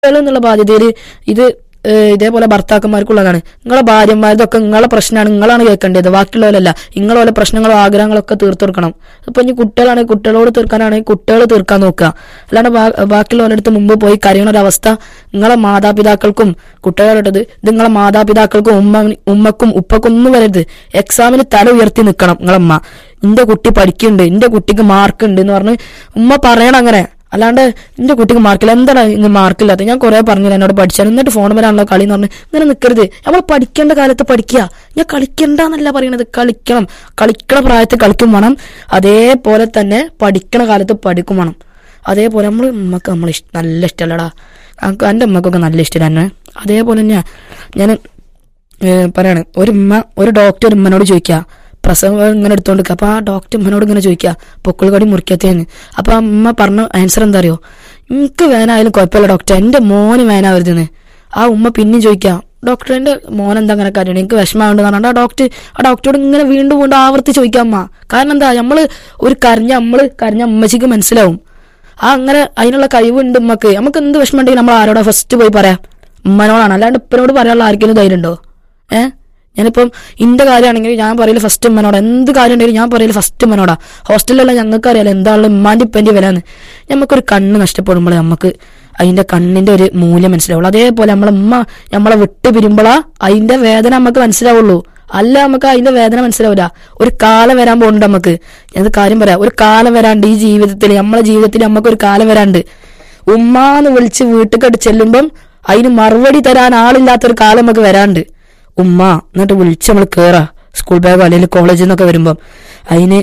കുട്ടികൾ എന്നുള്ള ബാധ്യതയിൽ ഇത് ഏഹ്, ഇതേപോലെ ഭർത്താക്കന്മാർക്കുള്ളതാണ് നിങ്ങളെ ഭാര്യമാരതൊക്കെ നിങ്ങളെ പ്രശ്നമാണ് നിങ്ങളാണ് കേൾക്കേണ്ടത് ബാക്കിയുള്ളവരല്ല നിങ്ങളെ പ്രശ്നങ്ങളും ആഗ്രഹങ്ങളൊക്കെ തീർത്തു കൊടുക്കണം ഇപ്പൊ ഇനി കുട്ടികളാണെങ്കിൽ കുട്ടികളോട് തീർക്കാനാണെങ്കിൽ കുട്ടികൾ തീർക്കാൻ നോക്കുക അല്ലാണ്ട് ബാ- ബാക്കിയുള്ളവരുടെ അടുത്ത് മുമ്പ് പോയി കരയണ ഒരു അവസ്ഥ നിങ്ങളെ മാതാപിതാക്കൾക്കും കുട്ടികളുടേത് ഇത് നിങ്ങളെ മാതാപിതാക്കൾക്കും ഉമ്മ ഉമ്മക്കും ഉപ്പക്കും ഒന്നും വരരുത് എക്സാമിന് തല ഉയർത്തി നിൽക്കണം നിങ്ങളമ്മ എന്റെ കുട്ടി പഠിക്കുന്നുണ്ട് എന്റെ കുട്ടിക്ക് മാർക്ക് ഉണ്ട് എന്ന് പറഞ്ഞ് ഉമ്മ പറയണം അങ്ങനെ അല്ലാണ്ട് എന്റെ കുട്ടിക്ക് മാർക്കില്ല എന്താണ് ഇന്ന് മാർക്കില്ലാത്ത ഞാൻ കുറെ പറഞ്ഞില്ല എന്നോട് പഠിച്ചാൽ എന്നിട്ട് ഫോൺ വരാനുള്ള കളി എന്ന് പറഞ്ഞ് ഇങ്ങനെ നിൽക്കരുത് നമ്മൾ പഠിക്കേണ്ട കാലത്ത് പഠിക്കുക ഞാൻ കളിക്കണ്ടെന്നല്ല പറയണത് കളിക്കണം കളിക്കണ പ്രായത്തിൽ കളിക്കും വേണം അതേപോലെ തന്നെ പഠിക്കണ കാലത്ത് പഠിക്കും വേണം അതേപോലെ നമ്മൾ ഉമ്മക്ക് നമ്മൾ ഇഷ്ട നല്ല ഇഷ്ടമല്ലടാ എൻ്റെ ഉമ്മക്കൊക്കെ നല്ല ഇഷ്ടം തന്നെ അതേപോലെ തന്നെയാ ഞാൻ പറയാണ് ഒരു ഉമ്മ ഒരു ഡോക്ടർ ഒരു ഉമ്മനോട് ചോദിക്കുക പ്രസവം ഇങ്ങനെ എടുത്തോണ്ട് അപ്പൊ ആ ഡോക്ടർ ഉമ്മനോട് ഇങ്ങനെ ചോദിക്കുക പൊക്കിൾ കടി മുറിക്കത്തേന്ന് അപ്പൊ ആ ഉമ്മ പറഞ്ഞ ആൻസർ എന്താ അറിയോ എനിക്ക് വേനായാലും കുഴപ്പമില്ല ഡോക്ടർ എന്റെ മോന് വേനാവരുതെന്ന് ആ ഉമ്മ പിന്നെയും ചോദിക്കുക ഡോക്ടർ എന്റെ മോൻ എന്താ അങ്ങനെ കാര്യം എനിക്ക് വിഷമമുണ്ടെന്ന് പറഞ്ഞാൽ ആ ഡോക്ടർ ആ ഡോക്ടറോട് ഇങ്ങനെ വീണ്ടും വീണ്ടും ആവർത്തി ചോദിക്കാം അമ്മ കാരണം എന്താ നമ്മള് ഒരു കരഞ്ഞ നമ്മള് കരഞ്ഞ അമ്മച്ചിക്ക് മനസ്സിലാവും ആ അങ്ങനെ അതിനുള്ള കഴിവുണ്ട് ഉമ്മക്ക് നമുക്ക് എന്ത് വിഷമം ഉണ്ടെങ്കിൽ നമ്മൾ ആരോടാ ഫസ്റ്റ് പോയി പറയാം ഉമ്മനോടാണ് അല്ലാണ്ട് ഇപ്പനോട് പറയാനുള്ള ആർക്കെങ്കിലും ധൈര്യം ഉണ്ടോ ഏഹ് ഞാനിപ്പം ഇന്റെ കാര്യമാണെങ്കിൽ ഞാൻ പറയില്ല ഫസ്റ്റ് ഉമ്മനോടാ എന്ത് കാര്യം ഉണ്ടെങ്കിലും ഞാൻ പറയില്ല ഫസ്റ്റ് ഉമ്മനോടാ ഹോസ്റ്റലിലുള്ള ഞങ്ങൾക്ക് അറിയാലോ എന്താണ് ഉമ്മാന്റെ ഇപ്പന്റെ വില എന്ന് നമുക്കൊരു കണ്ണ് നഷ്ടപ്പെടുമ്പോൾ നമുക്ക് അതിന്റെ കണ്ണിന്റെ ഒരു മൂല്യം മനസ്സിലാവുള്ളൂ അതേപോലെ നമ്മളെ ഉമ്മ നമ്മളെ വിട്ട് പിരിയുമ്പോഴാ അതിന്റെ വേദന നമുക്ക് മനസ്സിലാവുള്ളൂ അല്ല നമുക്ക് അതിന്റെ വേദന മനസ്സിലാവില്ല ഒരു കാലം വരാൻ പോകുന്നുണ്ട് നമുക്ക് ഞാൻ കാര്യം പറയാം ഒരു കാലം വരാണ്ട് ഈ ജീവിതത്തിൽ നമ്മളെ ജീവിതത്തിൽ നമുക്ക് ഒരു കാലം വരാണ്ട് ഉമ്മാന്ന് വിളിച്ച് വീട്ടിൽ ചെല്ലുമ്പം അതിന് മറുപടി തരാൻ ആളില്ലാത്തൊരു കാലം നമുക്ക് വരാണ്ട് ഉമ്മ എന്നിട്ട് വിളിച്ച് നമ്മൾ കേറാ സ്കൂൾ ബാഗോ അല്ലെങ്കിൽ കോളേജിൽ നിന്നൊക്കെ വരുമ്പം അതിന്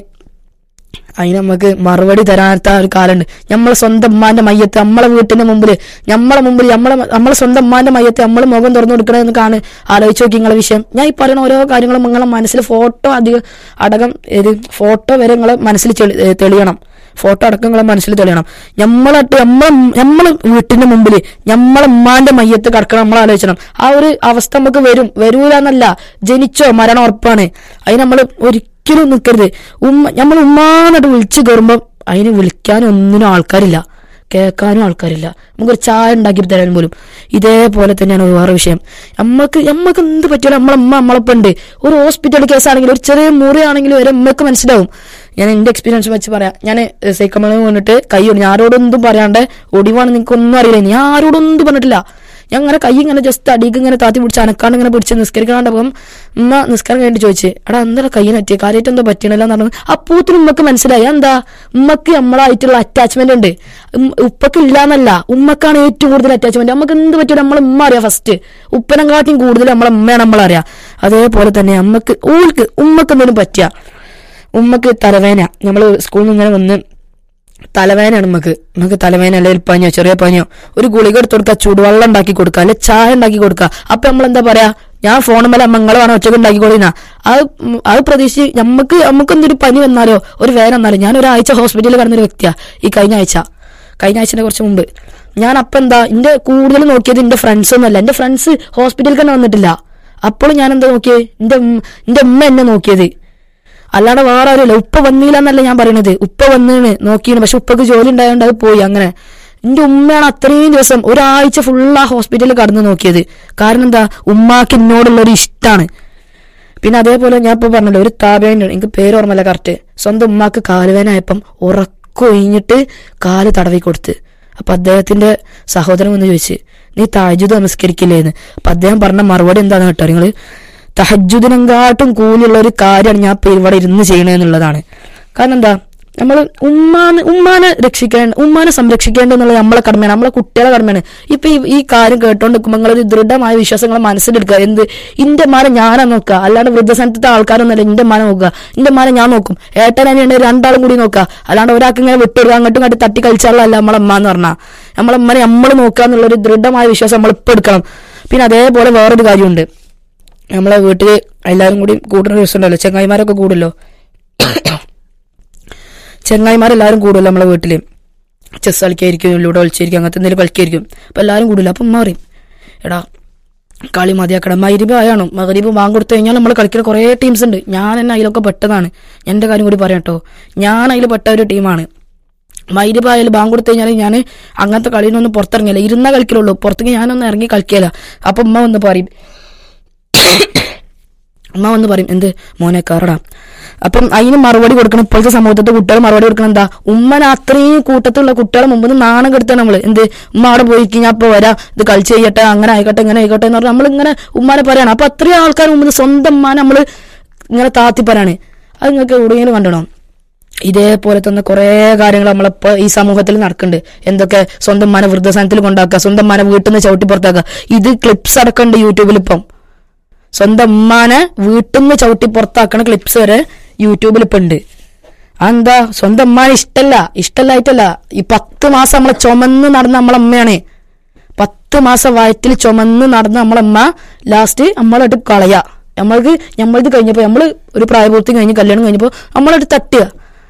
അതിന് നമുക്ക് മറുപടി തരാത്ത ഒരു കാലുണ്ട് നമ്മളെ സ്വന്തം ഉമ്മാന്റെ മയ്യത്ത് നമ്മളെ വീട്ടിന്റെ മുമ്പിൽ നമ്മളെ മുമ്പിൽ നമ്മളെ നമ്മളെ സ്വന്തം ഉമ്മാന്റെ മയ്യത്ത് നമ്മൾ മുഖം തുറന്നു കൊടുക്കണമെന്ന് കാണു ആലോചിച്ച് നോക്കി നിങ്ങളെ വിഷയം ഞാൻ ഈ പറയുന്ന ഓരോ കാര്യങ്ങളും നിങ്ങളെ മനസ്സിൽ ഫോട്ടോ അധികം അടക്കം ഇത് ഫോട്ടോ വരെ നിങ്ങളെ മനസ്സിൽ ചെളി- ഏ, തെളിയണം ഫോട്ടോ അടക്കം നിങ്ങളെ മനസ്സിൽ തെളിയണം നമ്മളട്ട് നമ്മളെ നമ്മളെ വീട്ടിന്റെ മുമ്പിൽ നമ്മളെ ഉമ്മാന്റെ മയ്യത്ത് കിടക്കണം നമ്മൾ ആലോചിക്കണം ആ ഒരു അവസ്ഥ നമുക്ക് വരും വരൂല എന്നല്ല ജനിച്ചോ മരണം ഉറപ്പാണ് അതിന് നമ്മൾ ഒരിക്കലും നിൽക്കരുത് ഉമ്മ നമ്മൾ ഉമ്മാന്നിട്ട് വിളിച്ചു കയറുമ്പോൾ അതിന് വിളിക്കാനും ഒന്നിനും ആൾക്കാരില്ല കേൾക്കാനും ആൾക്കാരില്ല നമുക്കൊരു ചായ ഉണ്ടാക്കി തരാൻ പോലും ഇതേപോലെ തന്നെയാണ് വേറെ വിഷയം നമ്മൾക്ക് നമ്മൾക്ക് എന്ത് പറ്റിയാലും നമ്മളെ ഉമ്മ നമ്മളൊപ്പം ഉണ്ട് ഒരു ഹോസ്പിറ്റൽ കേസ് ആണെങ്കിലും ഒരു ചെറിയ മുറിയാണെങ്കിലും വരെ ഉമ്മക്ക് മനസ്സിലാവും ഞാൻ എന്റെ എക്സ്പീരിയൻസ് വെച്ച് പറയാം ഞാൻ സൈക്കമണി വന്നിട്ട് കൈ ഒടി ഞാൻ ആരോടൊന്നും പറയാണ്ട് ഒടിവാണ് നിങ്ങൾക്ക് ഒന്നും അറിയില്ല ഞാൻ ആരോടൊന്നും പറഞ്ഞിട്ടില്ല ഞാൻ അങ്ങനെ കൈ ഇങ്ങനെ ജസ്റ്റ് അടിക്ക് ഇങ്ങനെ താത്തി പിടിച്ച് അനക്കാണ്ട് ഇങ്ങനെ പിടിച്ച് നിസ്കരിക്കാണ്ടപ്പം ഉമ്മ നിസ്കാരം കഴിഞ്ഞിട്ട് ചോദിച്ചു എടാ എന്താ കൈ പറ്റിയ കാര്യമായിട്ട് എന്താ പറ്റണില്ല എന്ന് പറഞ്ഞു അപ്പൂത്തിന് ഉമ്മക്ക് മനസ്സിലായി എന്താ ഉമ്മക്ക് നമ്മളായിട്ടുള്ള അറ്റാച്ച്മെന്റ് ഉണ്ട് ഉം- ഉപ്പക്ക് ഇല്ലാന്നല്ല ഉമ്മക്കാണ് ഏറ്റവും കൂടുതൽ അറ്റാച്ച്മെന്റ് നമുക്ക് എന്ത് പറ്റില്ല നമ്മളെ ഉമ്മ അറിയാം ഫസ്റ്റ് ഉപ്പനെക്കാട്ടിയും കൂടുതൽ നമ്മളെ ഉമ്മയാണ് നമ്മളറിയാം അതേപോലെ തന്നെ അമ്മക്ക് ഊൾക്ക് ഉമ്മക്ക് എന്തെങ്കിലും പറ്റിയ ഉമ്മക്ക് തലവേന നമ്മൾ സ്കൂളിൽ നിന്ന് ഇങ്ങനെ വന്ന് തലവേനയാണ് നമുക്ക് നമുക്ക് തലവേന അല്ലെങ്കിൽ പനിയോ ചെറിയ പനിയോ ഒരു ഗുളിക എടുത്ത് കൊടുക്കുക ചൂടുവെള്ളം ഉണ്ടാക്കി കൊടുക്കുക അല്ലെ ചായ ഉണ്ടാക്കി കൊടുക്കുക അപ്പൊ നമ്മൾ എന്താ പറയാ ഞാൻ ഫോണും മേലെ മംഗളമാണ് ഒച്ചക്ക് ഉണ്ടാക്കി കൊടുക്കുന്ന അത് ഉം അത് പ്രതീക്ഷിച്ച് നമുക്ക് നമുക്ക് എന്തൊരു പനി വന്നാലോ ഒരു വേദന വന്നാലോ ഞാൻ ഒരാഴ്ച ഹോസ്പിറ്റലിൽ കിടന്നൊരു വ്യക്തിയാ ഈ കഴിഞ്ഞ ആഴ്ച കഴിഞ്ഞ ആഴ്ചനെ കുറച്ച് മുമ്പ് ഞാൻ അപ്പം എന്താ എന്റെ കൂടുതൽ നോക്കിയത് എന്റെ ഫ്രണ്ട്സ് ഒന്നല്ല എന്റെ ഫ്രണ്ട്സ് ഹോസ്പിറ്റലിൽ തന്നെ വന്നിട്ടില്ല അപ്പോൾ ഞാൻ എന്താ നോക്കിയത് എന്റെ ഉമ്മ- എന്റെ ഉമ്മ എന്നെ നോക്കിയത് അല്ലാണ്ട് വേറെ ആരുമില്ല ഉപ്പ വന്നില്ല എന്നല്ല ഞാൻ പറയണത് ഉപ്പ വന്നിന് നോക്കിയാണ് പക്ഷെ ഉപ്പക്ക് ജോലി ഉണ്ടായതുകൊണ്ട് അത് പോയി അങ്ങനെ എന്റെ ഉമ്മയാണ് അത്രയും ദിവസം ഒരാഴ്ച ഫുൾ ആ ഹോസ്പിറ്റലിൽ കടന്നു നോക്കിയത് കാരണം എന്താ ഉമ്മാക്ക് എന്നോടുള്ള ഒരു ഇഷ്ടമാണ് പിന്നെ അതേപോലെ ഞാൻ ഇപ്പൊ പറഞ്ഞല്ലോ ഒരു താപേനുണ്ട് എനിക്ക് പേര് ഓർമ്മല്ല കറക്റ്റ് സ്വന്തം ഉമ്മാക്ക് കാലുവേനായപ്പം ഉറക്കൊഴിഞ്ഞിട്ട് കാല് തടവി കൊടുത്ത് അപ്പൊ അദ്ദേഹത്തിന്റെ സഹോദരൻ വന്ന് ചോദിച്ച് നീ താജുദ് നമസ്കരിക്കില്ലേന്ന് അപ്പൊ അദ്ദേഹം പറഞ്ഞ മറുപടി എന്താന്ന് കേട്ടോ നിങ്ങള് തഹജുദിനെങ്കാട്ടും കൂലിയുള്ള ഒരു കാര്യമാണ് ഞാൻ ഇപ്പൊ ഇവിടെ ഇരുന്ന് ചെയ്യണെന്നുള്ളതാണ് കാരണം എന്താ നമ്മൾ ഉമ്മാനെ ഉമ്മാനെ രക്ഷിക്കേണ്ട ഉമ്മാനെ സംരക്ഷിക്കേണ്ട എന്നുള്ളത് നമ്മളെ കടമയാണ് നമ്മളെ കുട്ടികളെ കടമയാണ് ഇപ്പൊ ഈ ഈ കാര്യം കേട്ടോണ്ട് നിൽക്കുമ്പോൾ നിങ്ങളൊരു ദൃഢമായ വിശ്വാസങ്ങൾ മനസ്സിലെടുക്കുക എന്ത് ഇന്റെ മാനെ ഞാനാ നോക്കുക അല്ലാണ്ട് വൃദ്ധസ്ഥാനത്തെ ആൾക്കാരൊന്നുമല്ല ഇന്റെ മാനെ നോക്കുക ഇന്റെ മാനെ ഞാൻ നോക്കും ഏട്ടനെ രണ്ടാളും കൂടി നോക്കുക അല്ലാണ്ട് ഒരാൾക്ക് ഇങ്ങനെ വിട്ടുകൊടുക്കുക അങ്ങോട്ടും ഇങ്ങോട്ട് തട്ടി കളിച്ചാലല്ല നമ്മളെ അമ്മ എന്ന് പറഞ്ഞാൽ നമ്മളെ അമ്മനെ നമ്മൾ നോക്കുക എന്നുള്ള ഒരു ദൃഢമായ വിശ്വാസം നമ്മൾ ഇപ്പൊ എടുക്കണം പിന്നെ അതേപോലെ വേറൊരു കാര്യമുണ്ട് നമ്മളെ വീട്ടില് എല്ലാവരും കൂടി കൂടുന്ന ദിവസം ഉണ്ടല്ലോ ചെങ്ങായിമാരൊക്കെ കൂടുമല്ലോ ചെങ്ങായിമാരെല്ലാവരും കൂടുമല്ലോ നമ്മളെ വീട്ടില് ചെസ് കളിക്കായിരിക്കും ലൂഡോ കളിച്ചായിരിക്കും അങ്ങനത്തെ എന്തെങ്കിലും കളിക്കായിരിക്കും അപ്പൊ എല്ലാവരും കൂടില്ല അപ്പൊ ഉമ്മ പറയും എടാ കളി മതിയാക്കണം മകരിബ് ആയാണ് മകരിബ് വാങ്ങി കൊടുത്തു കഴിഞ്ഞാൽ നമ്മൾ കളിക്കുന്ന കുറേ ടീംസ് ഉണ്ട് ഞാൻ തന്നെ അതിലൊക്കെ പെട്ടതാണ് എൻ്റെ കാര്യം കൂടി പറയാം കേട്ടോ ഞാൻ അതിൽ പെട്ട ഒരു ടീമാണ് മൈരുപായാലും ബാങ്ക് കൊടുത്തു കഴിഞ്ഞാൽ ഞാൻ അങ്ങനത്തെ കളിയിലൊന്നും പുറത്തിറങ്ങില്ല ഇരുന്ന കളിക്കലുള്ളൂ പുറത്തേക്ക് ഞാനൊന്നും ഇറങ്ങി കളിക്കില്ല അപ്പൊ ഉമ്മ വന്ന് പറയും അമ്മ വന്ന് പറയും എന്ത് മോനെ കയറടാ അപ്പം അതിന് മറുപടി കൊടുക്കണം ഇപ്പോഴത്തെ സമൂഹത്തിലെ കുട്ടികൾ മറുപടി കൊടുക്കണം എന്താ ഉമ്മനെ അത്രയും കൂട്ടത്തിലുള്ള കുട്ടികളെ മുമ്പ് നിന്ന് നാണം കെടുത്താണ് നമ്മള് എന്ത് ഉമ്മ അവിടെ പോയി ഞാൻ ഇപ്പൊ വരാം ഇത് കളിച്ച് ചെയ്യട്ടെ അങ്ങനെ ആയിക്കോട്ടെ ഇങ്ങനെ ആയിക്കോട്ടെ എന്ന് പറഞ്ഞാൽ നമ്മൾ ഇങ്ങനെ ഉമ്മാനെ പറയാണ് അപ്പൊ അത്രയും ആൾക്കാർ മുമ്പ് സ്വന്തം ഉമ്മാനെ നമ്മള് ഇങ്ങനെ താത്തി പറയാണ് അത് നിങ്ങൾക്ക് എവിടെയെങ്കിലും കണ്ടണം ഇതേപോലെ തന്നെ കുറെ കാര്യങ്ങൾ നമ്മളിപ്പോ ഈ സമൂഹത്തിൽ നടക്കുന്നുണ്ട് എന്തൊക്കെ സ്വന്തം മന വൃദ്ധസ്ഥാനത്തിൽ കൊണ്ടാക്കുക സ്വന്തം മന വീട്ടിൽ നിന്ന് ചവിട്ടി പുറത്താക്കുക ഇത് ക്ലിപ്സ് അടക്കമുണ്ട് യൂട്യൂബിൽ ഇപ്പം സ്വന്തം ഉമ്മാനെ വീട്ടിൽ നിന്ന് ചവിട്ടി പുറത്താക്കണ ക്ലിപ്സ് വരെ യൂട്യൂബിൽ ഇപ്പൊ ഉണ്ട് അതെന്താ സ്വന്തം ഉമ്മാനെ ഇഷ്ടല്ല ഇഷ്ടല്ലായിട്ടല്ല ഈ പത്ത് മാസം നമ്മളെ ചുമന്ന് നടന്ന നമ്മളെ അമ്മയാണ് പത്ത് മാസം വയറ്റിൽ ചുമന്ന് നടന്ന നമ്മളെ അമ്മ ലാസ്റ്റ് നമ്മളായിട്ട് കളയാ നമ്മൾക്ക് നമ്മളത് കഴിഞ്ഞപ്പോ നമ്മള് ഒരു പ്രായപൂർത്തി കഴിഞ്ഞ് കല്യാണം കഴിഞ്ഞപ്പോ നമ്മളായിട്ട് തട്ടുക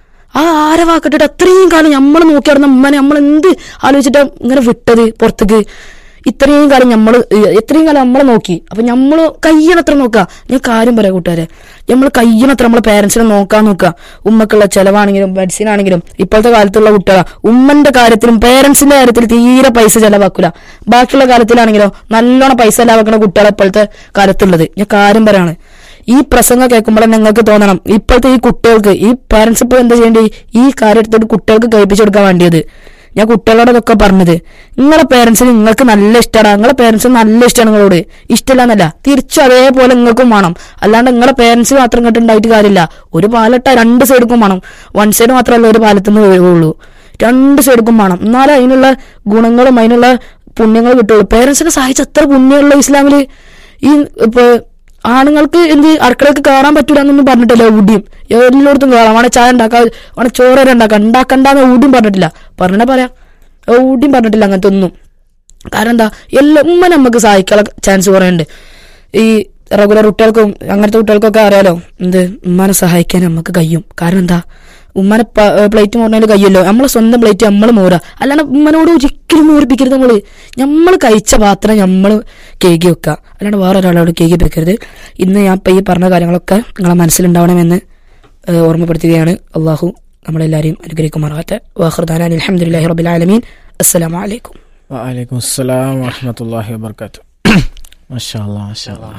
ആ ആരെ വാക്കിട്ടിട്ട് അത്രയും കാലം നമ്മൾ നോക്കി നടന്ന ഉമ്മനെ നമ്മൾ എന്ത് ആലോചിച്ചിട്ടാ ഇങ്ങനെ വിട്ടത് പുറത്തേക്ക് ഇത്രയും കാലം നമ്മൾ എത്രയും കാലം നമ്മളെ നോക്കി അപ്പൊ നമ്മൾ കയ്യണത്ര നോക്കുക ഞാൻ കാര്യം പറയാം കൂട്ടുകാരെ നമ്മൾ കയ്യണത്ര നമ്മളെ പേരൻസിനെ നോക്കാൻ നോക്കുക ഉമ്മക്കുള്ള ചെലവാണെങ്കിലും മെഡിസിൻ ആണെങ്കിലും ഇപ്പോഴത്തെ കാലത്തുള്ള കുട്ടികളാ ഉമ്മന്റെ കാര്യത്തിലും പേരൻസിന്റെ കാര്യത്തിൽ തീരെ പൈസ ചെലവാക്കൂല ബാക്കിയുള്ള കാര്യത്തിലാണെങ്കിലോ നല്ലോണം പൈസ ചെലവാക്കുന്ന കുട്ടികളെ ഇപ്പോഴത്തെ കാലത്തുള്ളത് ഞാൻ കാര്യം പറയാണ് ഈ പ്രസംഗം കേൾക്കുമ്പോൾ നിങ്ങൾക്ക് തോന്നണം ഇപ്പോഴത്തെ ഈ കുട്ടികൾക്ക് ഈ പാരന്റ്സ് ഇപ്പോൾ എന്താ ചെയ്യേണ്ടത് ഈ കാര്യം എടുത്തിട്ട് കുട്ടികൾക്ക് കഴിപ്പിച്ചു കൊടുക്കാൻ വേണ്ടിയത് ഞാൻ കുട്ടികളോട് ഇതൊക്കെ പറഞ്ഞത് നിങ്ങളെ പേരൻസിന് നിങ്ങൾക്ക് നല്ല ഇഷ്ടമാണ് നിങ്ങളെ പേരൻസിന് നല്ല ഇഷ്ടമാണ് നിങ്ങളോട് ഇഷ്ടമില്ല എന്നല്ല തിരിച്ചു അതേപോലെ നിങ്ങൾക്കും വേണം അല്ലാണ്ട് നിങ്ങളെ പേരൻസ് മാത്രം ഇങ്ങോട്ട് ഉണ്ടായിട്ട് കാര്യമില്ല ഒരു പാലട്ട രണ്ട് സൈഡിക്കും വേണം വൺ സൈഡ് മാത്രമല്ല ഒരു പാലത്തിൽ നിന്ന് വീഴുള്ളൂ രണ്ട് സൈഡിക്കും വേണം എന്നാലേ അതിനുള്ള ഗുണങ്ങളും അതിനുള്ള പുണ്യങ്ങളും കിട്ടുള്ളൂ പേരൻസിനെ സഹായിച്ച അത്ര പുണ്യമുള്ള ഇസ്ലാമില് ഈ ഇപ്പൊ ആണുങ്ങൾക്ക് എന്ത് അടുക്കളയ്ക്ക് കയറാൻ പറ്റൂല എന്നൊന്നും പറഞ്ഞിട്ടില്ല എവിടെയും എല്ലായിടത്തും കയറാം വേണേ ചായ ഉണ്ടാക്കാം വേണേ ചോറ് വരെ ഉണ്ടാക്കാം ഉണ്ടാക്കണ്ടെന്ന് എവിടെയും പറഞ്ഞിട്ടില്ല പറഞ്ഞാ പറയാം എവിടെയും പറഞ്ഞിട്ടില്ല അങ്ങനത്തെ ഒന്നും കാരണം എന്താ എല്ലാ ഉമ്മ നമുക്ക് സഹായിക്കാനുള്ള ചാൻസ് കുറേ ഉണ്ട് ഈ റെഗുലർ കുട്ടികൾക്കും അങ്ങനത്തെ കുട്ടികൾക്കൊക്കെ അറിയാലോ എന്ത് ഉമ്മാനെ സഹായിക്കാൻ നമുക്ക് കഴിയും കാരണം എന്താ ഉമ്മനെ പ്ലേറ്റ് മോറിനതിൽ കഴിയല്ലോ നമ്മളെ സ്വന്തം പ്ലേറ്റ് നമ്മൾ മോറുക അല്ലാണ്ട് ഉമ്മനോട് ഒരിക്കലും മോറിപ്പിക്കരുത് നമ്മള് നമ്മൾ കഴിച്ച പാത്രം നമ്മൾ കേകി വെക്കുക അല്ലാണ്ട് വേറെ ഒരാളോട് കേകി വെക്കരുത് ഇന്ന് ഞാൻ ഇപ്പം ഈ പറഞ്ഞ കാര്യങ്ങളൊക്കെ നിങ്ങളെ മനസ്സിലുണ്ടാവണമെന്ന് ഏഹ്, ഓർമ്മപ്പെടുത്തുകയാണ് അള്ളാഹു നമ്മളെല്ലാവരെയും അനുഗ്രഹിക്കുമാറാകട്ടെ വാഹൃദാൻ അലഹമുല്ലാഹി റബിൻ ആലമീൻ അസ്സലാമു അലൈക്കും വലൈക്കും അസ്സലാം വറഹമത്തല്ലാഹി വബർക്കാത്തു മാഷാ അല്ലാ, മാഷാ അല്ലാ.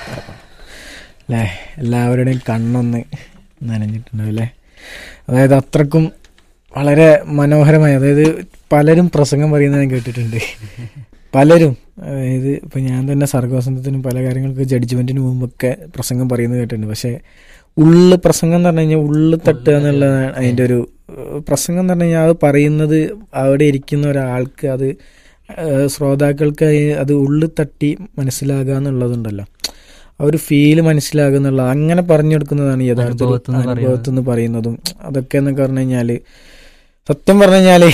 അല്ലേ എല്ലാവരുടെയും കണ്ണൊന്ന് നനഞ്ഞിട്ടുണ്ടാവും അല്ലേ അതായത് അത്രക്കും വളരെ മനോഹരമായി അതായത് പലരും പ്രസംഗം പറയുന്നത് ഞാൻ കേട്ടിട്ടുണ്ട് പലരും അതായത് ഇപ്പം ഞാൻ തന്നെ സർഗവസന്തത്തിനും പല കാര്യങ്ങൾക്ക് ജഡ്ജ്മെന്റിന് മുമ്പൊക്കെ പ്രസംഗം പറയുന്നത് കേട്ടിട്ടുണ്ട് പക്ഷേ ഉള്ളു പ്രസംഗം എന്ന് പറഞ്ഞു കഴിഞ്ഞാൽ ഉള്ളു തട്ടുക എന്നുള്ളതാണ് അതിൻ്റെ ഒരു ഏഹ്, പ്രസംഗം എന്ന് പറഞ്ഞു കഴിഞ്ഞാൽ അത് പറയുന്നത് അവിടെ ഇരിക്കുന്ന ഒരാൾക്ക് അത് ഏഹ്, ശ്രോതാക്കൾക്ക് അത് ഉള്ളു തട്ടി മനസ്സിലാകുക എന്നുള്ളതുണ്ടല്ലോ ആ ഒരു ഫീല് മനസ്സിലാകുക എന്നുള്ളത് അങ്ങനെ പറഞ്ഞു കൊടുക്കുന്നതാണ് യഥാർത്ഥ ഒരു അനുഭവത്തിന്ന് പറയുന്നത്. അനുഭവത്തിൽ പറയുന്നതും അതൊക്കെ എന്നൊക്കെ പറഞ്ഞു കഴിഞ്ഞാല് സത്യം പറഞ്ഞു കഴിഞ്ഞാല്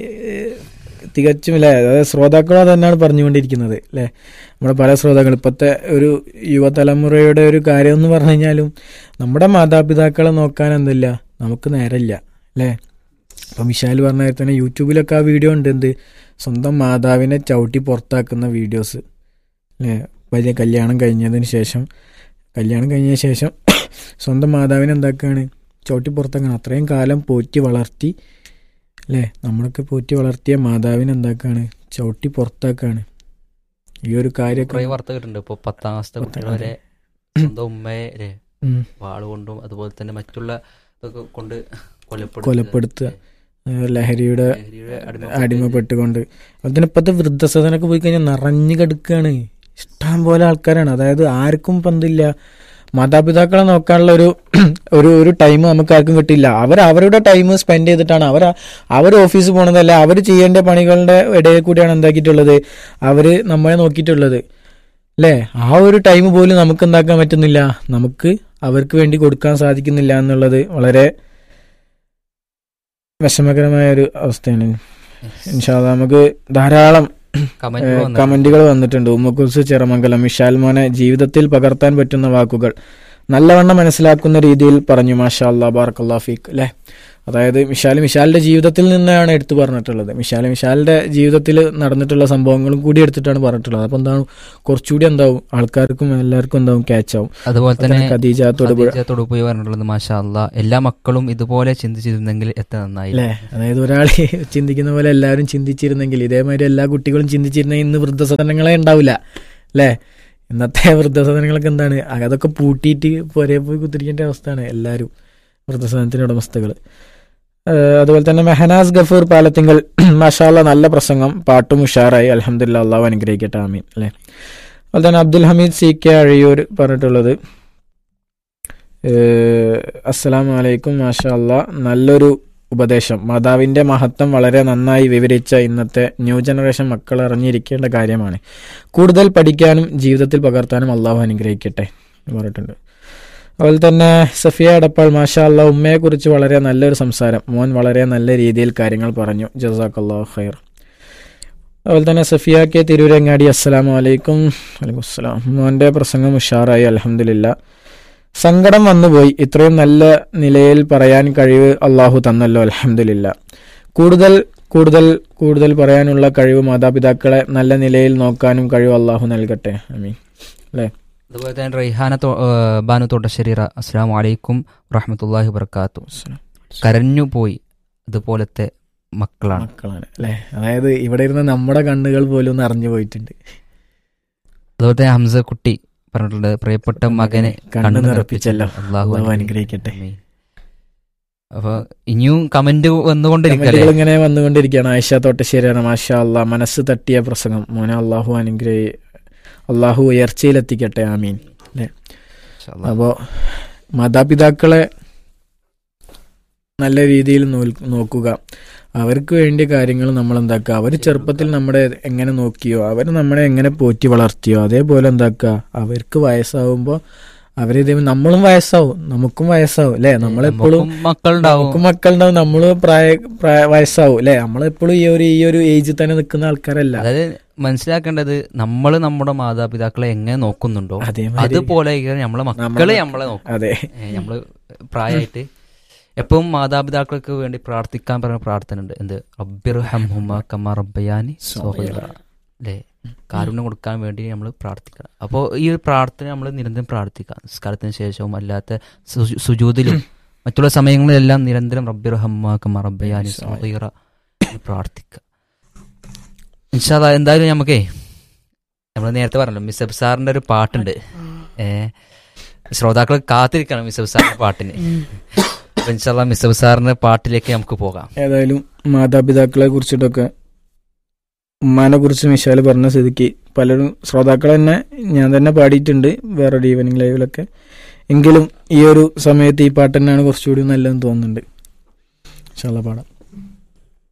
തികച്ചും അല്ലേ അതായത് ശ്രോതാക്കളും അത് തന്നെയാണ് പറഞ്ഞുകൊണ്ടിരിക്കുന്നത് അല്ലേ നമ്മുടെ പല ശ്രോതാക്കൾ ഇപ്പോഴത്തെ ഒരു യുവതലമുറയുടെ ഒരു കാര്യം എന്ന് പറഞ്ഞു കഴിഞ്ഞാലും നമ്മുടെ മാതാപിതാക്കളെ നോക്കാൻ എന്തില്ല നമുക്ക് നേരമില്ല അല്ലേ അപ്പം വിശാൽ പറഞ്ഞ കാര്യം തന്നെ യൂട്യൂബിലൊക്കെ ആ വീഡിയോ ഉണ്ട് എന്ത് സ്വന്തം മാതാവിനെ ചവിട്ടി പുറത്താക്കുന്ന വീഡിയോസ് അല്ലേ വലിയ കല്യാണം കഴിഞ്ഞതിന് ശേഷം കല്യാണം കഴിഞ്ഞ ശേഷം സ്വന്തം മാതാവിനെ എന്താക്കുകയാണ് ചവിട്ടി പുറത്താക്കണം അത്രയും കാലം പോറ്റി വളർത്തി അല്ലേ നമ്മളൊക്കെ പോറ്റി വളർത്തിയ മാതാവിനെ എന്താക്കാണ് ചവിട്ടി പുറത്താക്കാണ് ഈ ഒരു കുറെ കാര്യമൊക്കെ വാർത്ത കേട്ടിട്ടുണ്ട് ഇപ്പൊ പത്താം ക്ലാസ്സിലെ പത്താം കുട്ടികൾ വരെ സ്വന്തം ഉമ്മയെ രെ ഉം. വാളുകൊണ്ടും അതുപോലെ തന്നെ മറ്റുള്ള ഇതൊക്കെ കൊണ്ട് കൊലപ്പെടുത്തുക. കൊലപ്പെടുത്തുക. ഏഹ് ലഹരിയുടെ ലഹരിയുടെ അടിമപ്പെട്ട് അടിമപ്പെട്ടുകൊണ്ട് അതിന് ഇപ്പോഴത്തെ വൃദ്ധസദനൊക്കെ പോയി കഴിഞ്ഞാൽ നിറഞ്ഞു കിടക്കുകയാണ് ഇഷ്ടം പോലെ ആൾക്കാരാണ് അതായത് ആർക്കും ഇപ്പം എന്തില്ല മാതാപിതാക്കളെ നോക്കാനുള്ള ഒരു ഒരു ഒരു ടൈം നമുക്ക് ആർക്കും കിട്ടില്ല അവർ അവരുടെ ടൈം സ്പെൻഡ് ചെയ്തിട്ടാണ് അവർ അവർ ഓഫീസിൽ പോണതല്ല അവർ ചെയ്യേണ്ട പണികളുടെ ഇടയിൽ കൂടിയാണ് എന്താക്കിയിട്ടുള്ളത് അവർ നമ്മളെ നോക്കിയിട്ടുള്ളത് അല്ലേ ആ ഒരു ടൈം പോലും നമുക്ക് എന്താക്കാൻ പറ്റുന്നില്ല നമുക്ക് അവർക്ക് വേണ്ടി കൊടുക്കാൻ സാധിക്കുന്നില്ല എന്നുള്ളത് വളരെ വിഷമകരമായ ഒരു അവസ്ഥയാണ് ഇൻഷാല്ല നമുക്ക് ധാരാളം കമന്റുകൾ വന്നിട്ടുണ്ട്. കമന്റുകൾ വന്നിട്ടുണ്ട് ഉമ്മക്കുൽസ് ചെറമംഗലം വിശാൽ മോനെ ജീവിതത്തിൽ പകർത്താൻ പറ്റുന്ന വാക്കുകൾ നല്ലവണ്ണം മനസ്സിലാക്കുന്ന രീതിയിൽ പറഞ്ഞു മാഷാ അല്ലാ ബാർക്കല്ലാ ഫീക്ക് അല്ലേ അതായത് മിഷാൽ മിഷാലിന്റെ ജീവിതത്തിൽ നിന്നാണ് എടുത്തു പറഞ്ഞിട്ടുള്ളത് മിഷാൽ മിഷാലിന്റെ ജീവിതത്തിൽ നടന്നിട്ടുള്ള സംഭവങ്ങളും കൂടി എടുത്തിട്ടാണ് പറഞ്ഞിട്ടുള്ളത് അപ്പൊ എന്താണ് കുറച്ചുകൂടി എന്താവും ആൾക്കാർക്കും എല്ലാവർക്കും എന്താവും ക്യാച്ച് ആവും അതുപോലെ തന്നെ ഖദീജ തൊടുപുഴ ഖദീജ തൊടുപുഴ പറഞ്ഞിട്ടുള്ളത് മാഷാ അല്ലാ എല്ലാ മക്കളും ഇതുപോലെ ചിന്തിച്ചിരുന്നെങ്കിൽ എത്ര നന്നായി അല്ലേ അതായത് ഒരാൾ ചിന്തിക്കുന്ന പോലെ എല്ലാവരും ചിന്തിച്ചിരുന്നെങ്കിൽ ഇതേമാതിരി എല്ലാ കുട്ടികളും ചിന്തിച്ചിരുന്നെങ്കിൽ ഇന്ന് വൃദ്ധസദനങ്ങളെ ഉണ്ടാവില്ല അല്ലേ ഇന്നത്തെ വൃദ്ധസദനങ്ങളൊക്കെ എന്താണ് അതൊക്കെ പൂട്ടിയിട്ട് പുരേ പോയി കുത്തിരിക്കേണ്ട അവസ്ഥയാണ് എല്ലാവരും വൃദ്ധസദനത്തിന്റെ ഉടമസ്ഥകൾ അതുപോലെ തന്നെ മെഹനാസ് ഗഫൂർ പാലത്തിങ്കൽ മഷാല നല്ല പ്രസംഗം പാട്ടും ഉഷാറായി അലഹമില്ല അള്ളാഹു അനുഗ്രഹിക്കട്ടെ ആമീൻ അല്ലേ അതുപോലെ തന്നെ അബ്ദുൽ ഹമീദ് സി കെ അഴിയൂർ പറഞ്ഞിട്ടുള്ളത് അസ്സലാമു അലൈക്കും മാഷാ അല്ലാ നല്ലൊരു ഉപദേശം മാതാവിന്റെ മഹത്വം വളരെ നന്നായി വിവരിച്ച ഇന്നത്തെ ന്യൂ ജനറേഷൻ മക്കൾ അറിഞ്ഞിരിക്കേണ്ട കാര്യമാണ് കൂടുതൽ പഠിക്കാനും ജീവിതത്തിൽ പകർത്താനും അള്ളാഹു അനുഗ്രഹിക്കട്ടെ എന്ന് പറഞ്ഞിട്ടുണ്ട് അതുപോലെ തന്നെ സഫിയ അടപ്പാൾ മാഷാ അല്ലാ ഉമ്മയെക്കുറിച്ച് വളരെ നല്ലൊരു സംസാരം മോൻ വളരെ നല്ല രീതിയിൽ കാര്യങ്ങൾ പറഞ്ഞു ജസാഖ് അള്ളാഹു ഖൈർ അതുപോലെ തന്നെ സഫിയ കെ തിരൂരങ്ങാടി അസ്സലാമു അലൈക്കും വലൈക്കും അസ്സലാം മോന്റെ പ്രസംഗം ഉഷാറായി അലഹമില്ല സങ്കടം വന്നുപോയി ഇത്രയും നല്ല നിലയിൽ പറയാൻ കഴിവ് അള്ളാഹു തന്നല്ലോ അലഹമില്ല കൂടുതൽ കൂടുതൽ കൂടുതൽ പറയാനുള്ള കഴിവ് മാതാപിതാക്കളെ നല്ല നിലയിൽ നോക്കാനും കഴിവ് അള്ളാഹു നൽകട്ടെ അമീൻ അല്ലേ അതുപോലെ തന്നെ റൈഹാന തോ- ഏ, ബാനു തോട്ടശ്ശേരി റ- അസ്സലാമു അലൈക്കും വറഹമത്തല്ലാഹി വബർക്കാത്തു കരഞ്ഞു പോയി അതുപോലത്തെ മക്കളാണ് മക്കളാണ് അല്ലേ അതായത് ഇവിടെ ഇരുന്ന് നമ്മുടെ കണ്ണുകൾ പോലും ഒന്ന് അറിഞ്ഞു പോയിട്ടുണ്ട് അതുപോലെ തന്നെ ഹംസ കുട്ടി പറഞ്ഞിട്ടുണ്ട് പ്രിയപ്പെട്ട മകനെ കണ്ണു നിറപ്പിച്ചല്ലോ അള്ളാഹു അള്ളാഹു അനുഗ്രഹിക്കട്ടെ ആമീൻ. അപ്പൊ ഇനിയും കമന്റ് വന്നുകൊണ്ടിരിക്കല്ലേ കമന്റുകൾ ഇങ്ങനെ വന്നുകൊണ്ടിരിക്കുകയാണ് ആയിഷ തോട്ടശ്ശേരിയാണ് മാഷാ അള്ളാഹ് മനസ്സ് തട്ടിയ പ്രസംഗം മോനെ അള്ളാഹു അനുഗ്രഹി അള്ളാഹു ഉയർച്ചയിലെത്തിക്കട്ടെ ആമീൻ ഇൻഷാ അല്ലാ. അപ്പോൾ മാതാപിതാക്കളെ നല്ല രീതിയിൽ നോൽ- നോക്കുക അവർക്ക് വേണ്ടിയ കാര്യങ്ങൾ നമ്മൾ എന്താക്കുക അവർ ചെറുപ്പത്തിൽ നമ്മുടെ എങ്ങനെ നോക്കിയോ അവർ നമ്മളെ എങ്ങനെ പോറ്റി വളർത്തിയോ അതേപോലെ എന്താക്കുക അവർക്ക് വയസ്സാവുമ്പോൾ അവരിതേ നമ്മളും വയസ്സാവും നമുക്കും വയസ്സാവും അല്ലേ നമ്മളെപ്പോഴും നമുക്കും മക്കളുണ്ടാവും നമുക്കും മക്കളുണ്ടാവും നമ്മള് പ്രായ പ്രായ വയസ്സാവും അല്ലെ നമ്മളെപ്പോഴും ഈ ഒരു ഈ ഒരു ഏജിൽ തന്നെ നിൽക്കുന്ന ആൾക്കാരല്ല അതായത് മനസ്സിലാക്കേണ്ടത് നമ്മൾ നമ്മുടെ മാതാപിതാക്കളെ എങ്ങനെ നോക്കുന്നുണ്ടോ അതേമാതിരി അതുപോലെ നമ്മളെ മക്കളെ നമ്മളെ നോക്കും അതെ ഏ, നമ്മള് പ്രായമായിട്ട് എപ്പോഴും മാതാപിതാക്കൾക്ക് വേണ്ടി പ്രാർത്ഥിക്കാൻ പറയുന്ന പ്രാർത്ഥന ഉണ്ട് എന്ത് റബ്ബിർഹംഹുമ കമ റബ്ബയാനി സ്വഗീറ. അല്ലേ കാരുണ്യം കൊടുക്കാൻ വേണ്ടി നമ്മൾ പ്രാർത്ഥിക്കണം അപ്പോൾ ഈ ഒരു പ്രാർത്ഥന നമ്മൾ നിരന്തരം പ്രാർത്ഥിക്കുക നിസ്കാരത്തിന് ശേഷവും അല്ലാത്ത സു- സുജൂദിലും മറ്റുള്ള സമയങ്ങളിലെല്ലാം നിരന്തരം റബ്ബിർഹമ്മ കമ റബ്ബയാനി സ്വഗീറ എന്ന് പ്രാർത്ഥിക്കുക ഇൻഷാല്ല എന്തായാലും നമുക്കേ നമ്മൾ നേരത്തെ പറഞ്ഞല്ലോ മിസ് സാറിന്റെ ഒരു പാട്ടുണ്ട് ഏ ശ്രോതാക്കൾ കാത്തിരിക്കണം മിസ് സാറിന്റെ പാട്ടിന് അപ്പൊ ഇൻഷാല്ല മിസ് സാറിന്റെ പാട്ടിലേക്ക് നമുക്ക് പോകാം ഏതായാലും മാതാപിതാക്കളെ കുറിച്ചിട്ടൊക്കെ ഉമ്മാനെ കുറിച്ച് മിശാല് പറഞ്ഞ സ്ഥിതിക്ക് പലരും ശ്രോതാക്കൾ തന്നെ ഞാൻ തന്നെ പാടിയിട്ടുണ്ട് വേറൊരു ഈവനിങ് ലൈവിലൊക്കെ എങ്കിലും ഈ ഒരു സമയത്ത് ഈ പാട്ട് തന്നെയാണ് കുറച്ചുകൂടി നല്ലതെന്ന് തോന്നുന്നുണ്ട് ഇൻഷാല്ലാ പാടാം